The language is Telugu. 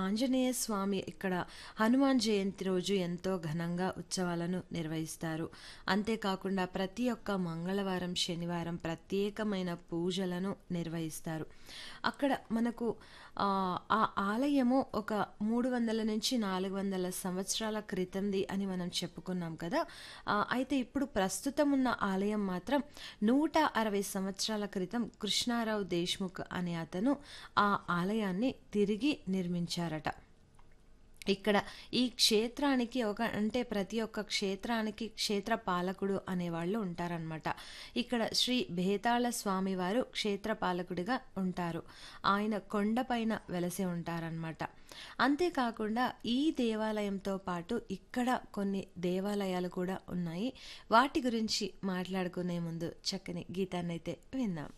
ఆంజనేయ స్వామి ఇక్కడ హనుమాన్ జయంతి రోజు ఎంతో ఘనంగా ఉత్సవాలను నిర్వహిస్తారు అంతేకాకుండా ప్రతి ఒక్క మంగళవారం శనివారం ప్రత్యేకమైన పూజలను నిర్వహిస్తారు అక్కడ మనకు ఆ ఆ ఆలయము ఒక మూడు వందల నుంచి నాలుగు వందల సంవత్సరాల క్రితంది అని మనం చెప్పుకున్నాం కదా ఆ, అయితే ఇప్పుడు ప్రస్తుతం ఉన్న ఆలయం మాత్రం నూట అరవై సంవత్సరాల క్రితం కృష్ణారావు దేశ్ముఖ్ అనే అతను ఆ ఆలయాన్ని తిరిగి నిర్మించారట ఇక్కడ ఈ క్షేత్రానికి ఒక అంటే ప్రతి ఒక్క క్షేత్రానికి క్షేత్ర పాలకుడు అనేవాళ్ళు ఉంటారనమాట ఇక్కడ శ్రీ భేతాళ స్వామి వారు క్షేత్ర పాలకుడిగా ఉంటారు ఆయన కొండపైన వెలసి ఉంటారనమాట అంతేకాకుండా ఈ దేవాలయంతో పాటు ఇక్కడ కొన్ని దేవాలయాలు కూడా ఉన్నాయి వాటి గురించి మాట్లాడుకునే ముందు చక్కని గీతాన్నైతే విందాం